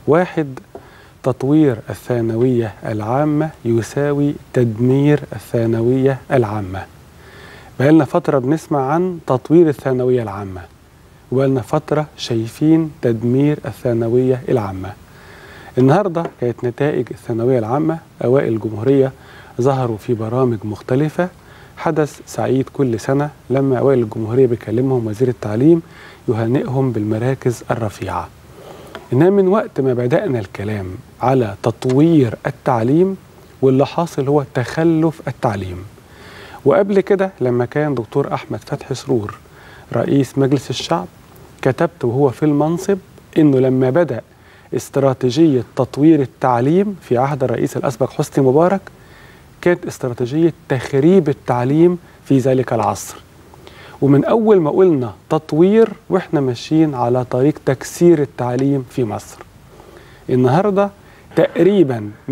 واحد تطوير الثانوية العامة يساوي تدمير الثانوية العامة بقالنا فترة بنسمع عن تطوير الثانوية العامة وبقالنا فترة شايفين تدمير الثانوية العامة النهاردة كانت نتائج الثانوية العامة أوائل الجمهورية ظهروا في برامج مختلفة حدث سعيد كل سنة لما أوائل الجمهورية بيكلمهم وزير التعليم يهنئهم بالمراكز الرفيعة إنها من وقت ما بدأنا الكلام على تطوير التعليم واللي حاصل هو تخلف التعليم وقبل كده لما كان دكتور أحمد فتحي سرور رئيس مجلس الشعب كتبت وهو في المنصب إنه لما بدأ استراتيجية تطوير التعليم في عهد الرئيس الأسبق حسني مبارك كانت استراتيجية تخريب التعليم في ذلك العصر ومن أول ما قلنا تطوير وإحنا ماشيين على طريق تكسير التعليم في مصر النهاردة تقريبا 100%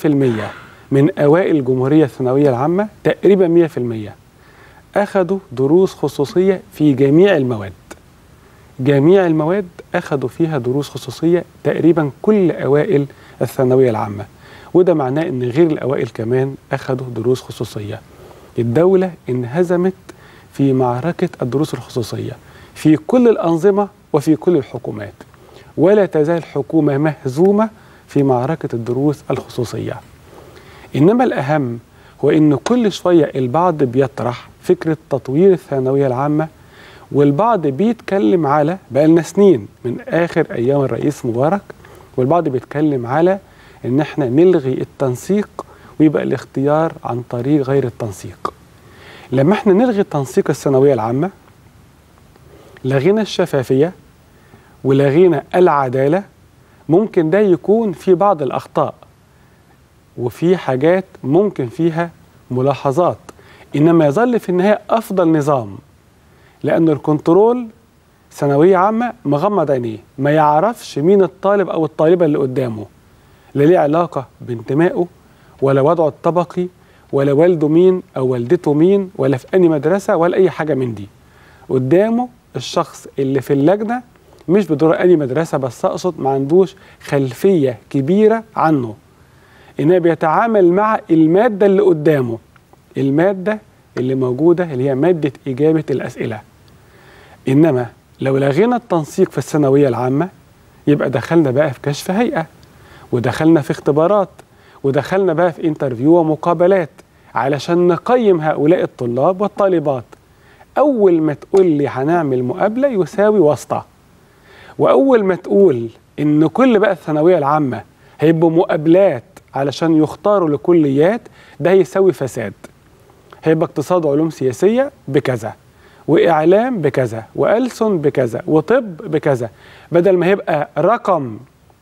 من أوائل الجمهورية الثانوية العامة تقريبا 100% أخذوا دروس خصوصية في جميع المواد جميع المواد أخذوا فيها دروس خصوصية تقريبا كل أوائل الثانوية العامة وده معناه ان غير الاوائل كمان اخذوا دروس خصوصيه الدوله انهزمت في معركه الدروس الخصوصيه في كل الانظمه وفي كل الحكومات ولا تزال الحكومه مهزومه في معركه الدروس الخصوصيه انما الاهم هو ان كل شويه البعض بيطرح فكره تطوير الثانويه العامه والبعض بيتكلم على بقالنا سنين من اخر ايام الرئيس مبارك والبعض بيتكلم على ان احنا نلغي التنسيق ويبقى الاختيار عن طريق غير التنسيق لما احنا نلغي تنسيق الثانويه العامه لغينا الشفافيه ولغينا العداله ممكن ده يكون في بعض الاخطاء وفي حاجات ممكن فيها ملاحظات انما يظل في النهايه افضل نظام لان الكنترول ثانويه عامه مغمض عينيه ما يعرفش مين الطالب او الطالبه اللي قدامه لا ليه علاقة بانتمائه ولا وضعه الطبقي ولا والده مين أو والدته مين ولا في أي مدرسة ولا أي حاجة من دي قدامه الشخص اللي في اللجنة مش بدور أي مدرسة بس أقصد ما عندوش خلفية كبيرة عنه إنه بيتعامل مع المادة اللي قدامه المادة اللي موجودة اللي هي مادة إجابة الأسئلة إنما لو لغينا التنسيق في الثانوية العامة يبقى دخلنا بقى في كشف هيئة ودخلنا في اختبارات ودخلنا بقى في انترفيو ومقابلات علشان نقيم هؤلاء الطلاب والطالبات اول ما تقول لي هنعمل مقابله يساوي واسطه واول ما تقول ان كل بقى الثانويه العامه هيبقوا مقابلات علشان يختاروا لكليات ده هيساوي فساد هيبقى اقتصاد وعلوم سياسيه بكذا واعلام بكذا والسن بكذا وطب بكذا بدل ما هيبقى رقم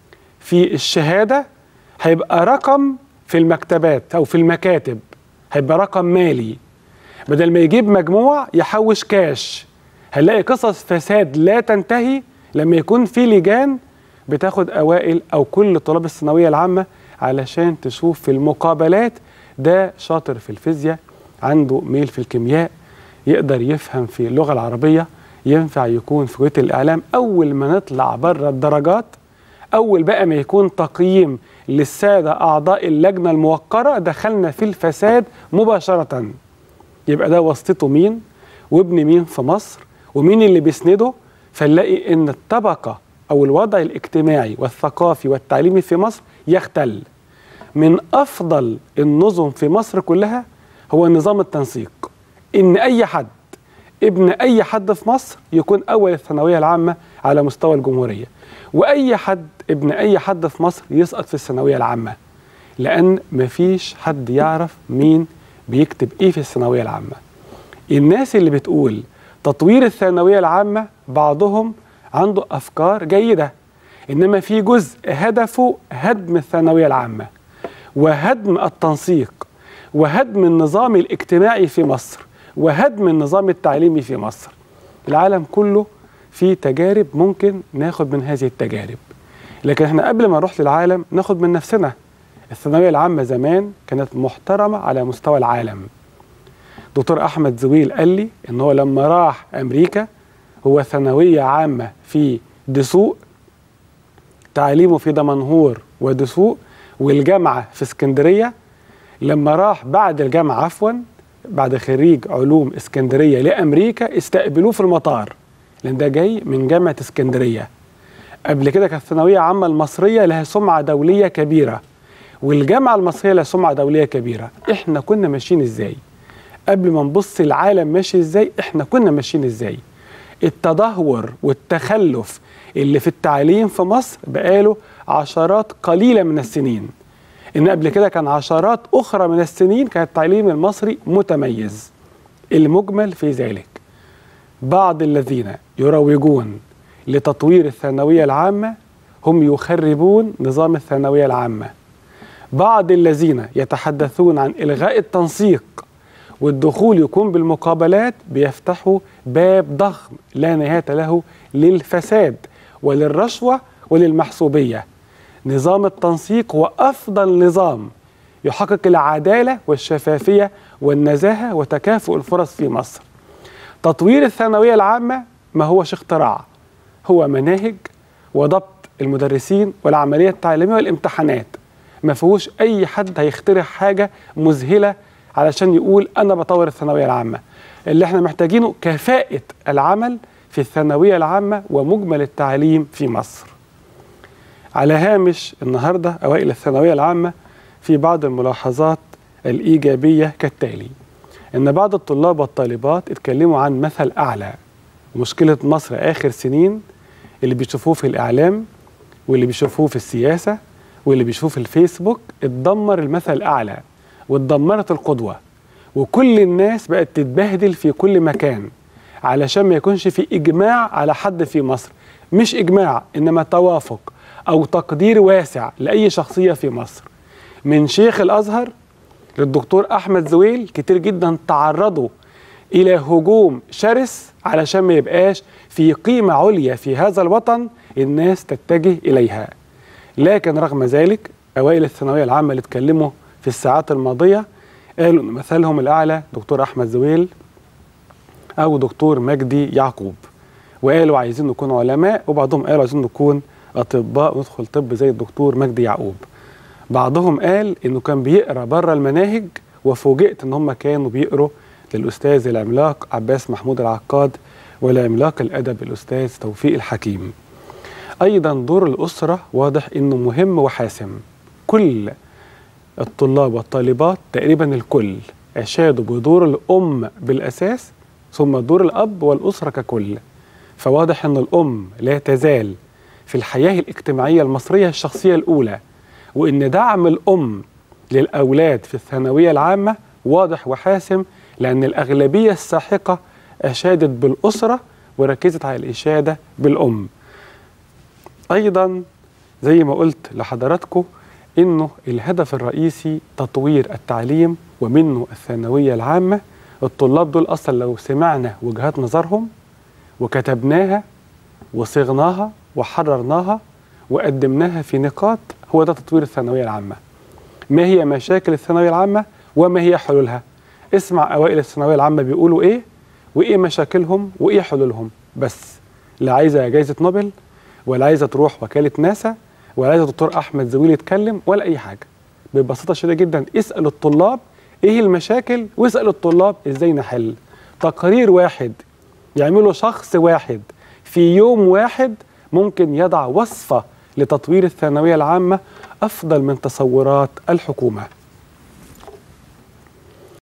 في الشهادة هيبقى رقم في المكتبات أو في المكاتب هيبقى رقم مالي بدل ما يجيب مجموع يحوش كاش هنلاقي قصص فساد لا تنتهي لما يكون في لجان بتاخد أوائل أو كل طلاب الثانوية العامة علشان تشوف في المقابلات ده شاطر في الفيزياء عنده ميل في الكيمياء يقدر يفهم في اللغة العربية ينفع يكون في كلية الإعلام أول ما نطلع بره الدرجات أول بقى ما يكون تقييم للسادة أعضاء اللجنة الموقرة دخلنا في الفساد مباشرة يبقى ده واسطته مين وابن مين في مصر ومين اللي بيسنده فنلاقي إن الطبقة أو الوضع الاجتماعي والثقافي والتعليمي في مصر يختل من أفضل النظم في مصر كلها هو نظام التنسيق إن أي حد ابن أي حد في مصر يكون أول الثانوية العامة على مستوى الجمهورية واي حد ابن اي حد في مصر يسقط في الثانويه العامه لان مفيش حد يعرف مين بيكتب ايه في الثانويه العامه الناس اللي بتقول تطوير الثانويه العامه بعضهم عنده افكار جيده انما في جزء هدفه هدم الثانويه العامه وهدم التنسيق وهدم النظام الاجتماعي في مصر وهدم النظام التعليمي في مصر العالم كله في تجارب ممكن ناخد من هذه التجارب لكن احنا قبل ما نروح للعالم ناخد من نفسنا الثانويه العامه زمان كانت محترمه على مستوى العالم دكتور احمد زويل قال لي ان هو لما راح امريكا هو ثانويه عامه في دسوق تعليمه في دمنهور ودسوق والجامعة في اسكندرية لما راح بعد الجامعة عفوا بعد خريج علوم اسكندرية لأمريكا استقبلوه في المطار لأن ده جاي من جامعة اسكندرية قبل كده كانت الثانوية عامة المصرية لها سمعة دولية كبيرة والجامعة المصرية لها سمعة دولية كبيرة احنا كنا ماشيين ازاي قبل ما نبص العالم ماشي ازاي احنا كنا ماشيين ازاي التدهور والتخلف اللي في التعليم في مصر بقاله عشرات قليلة من السنين إن قبل كده كان عشرات أخرى من السنين كان التعليم المصري متميز المجمل في ذلك بعض الذين يروجون لتطوير الثانوية العامة هم يخربون نظام الثانوية العامة بعض الذين يتحدثون عن إلغاء التنسيق والدخول يكون بالمقابلات بيفتحوا باب ضخم لا نهاية له للفساد وللرشوة وللمحسوبية نظام التنسيق هو أفضل نظام يحقق العدالة والشفافية والنزاهة وتكافؤ الفرص في مصر تطوير الثانوية العامة ما هوش اختراع هو مناهج وضبط المدرسين والعملية التعليمية والامتحانات ما فيهوش أي حد هيخترع حاجة مذهلة علشان يقول أنا بطور الثانوية العامة اللي احنا محتاجينه كفاءة العمل في الثانوية العامة ومجمل التعليم في مصر على هامش النهاردة أوائل الثانوية العامة في بعض الملاحظات الإيجابية كالتالي إن بعض الطلاب والطالبات اتكلموا عن مثل أعلى مشكلة مصر آخر سنين اللي بيشوفوه في الإعلام واللي بيشوفوه في السياسة واللي بيشوفوه في الفيسبوك اتدمر المثل الأعلى واتدمرت القدوة وكل الناس بقت تتبهدل في كل مكان علشان ما يكونش في إجماع على حد في مصر مش إجماع إنما توافق أو تقدير واسع لأي شخصية في مصر من شيخ الأزهر للدكتور أحمد زويل كتير جدا تعرضوا إلى هجوم شرس علشان ما يبقاش في قيمة عليا في هذا الوطن الناس تتجه إليها لكن رغم ذلك أوائل الثانوية العامة اللي اتكلموا في الساعات الماضية قالوا إن مثلهم الأعلى دكتور أحمد زويل أو دكتور مجدي يعقوب وقالوا عايزين نكون علماء وبعضهم قالوا عايزين نكون أطباء وندخل طب زي الدكتور مجدي يعقوب بعضهم قال إنه كان بيقرأ بره المناهج وفوجئت إن هم كانوا بيقروا للأستاذ العملاق عباس محمود العقاد والعملاق الأدب الأستاذ توفيق الحكيم أيضا دور الأسرة واضح إنه مهم وحاسم كل الطلاب والطالبات تقريبا الكل أشادوا بدور الأم بالأساس ثم دور الأب والأسرة ككل فواضح أن الأم لا تزال في الحياة الاجتماعية المصرية الشخصية الأولى وإن دعم الأم للأولاد في الثانوية العامة واضح وحاسم لأن الأغلبية الساحقة أشادت بالأسرة وركزت على الإشادة بالأم أيضا زي ما قلت لحضراتكم إنه الهدف الرئيسي تطوير التعليم ومنه الثانوية العامة الطلاب دول أصلا لو سمعنا وجهات نظرهم وكتبناها وصغناها وحررناها وقدمناها في نقاط هو ده تطوير الثانوية العامة ما هي مشاكل الثانوية العامة وما هي حلولها اسمع أوائل الثانوية العامة بيقولوا إيه وإيه مشاكلهم وإيه حلولهم بس لا عايزة جايزة نوبل ولا عايزة تروح وكالة ناسا ولا عايزة دكتور أحمد زويل يتكلم ولا أي حاجة ببساطة شديدة جدا اسأل الطلاب إيه المشاكل واسأل الطلاب إزاي نحل تقرير واحد يعمله شخص واحد في يوم واحد ممكن يضع وصفة لتطوير الثانوية العامة أفضل من تصورات الحكومة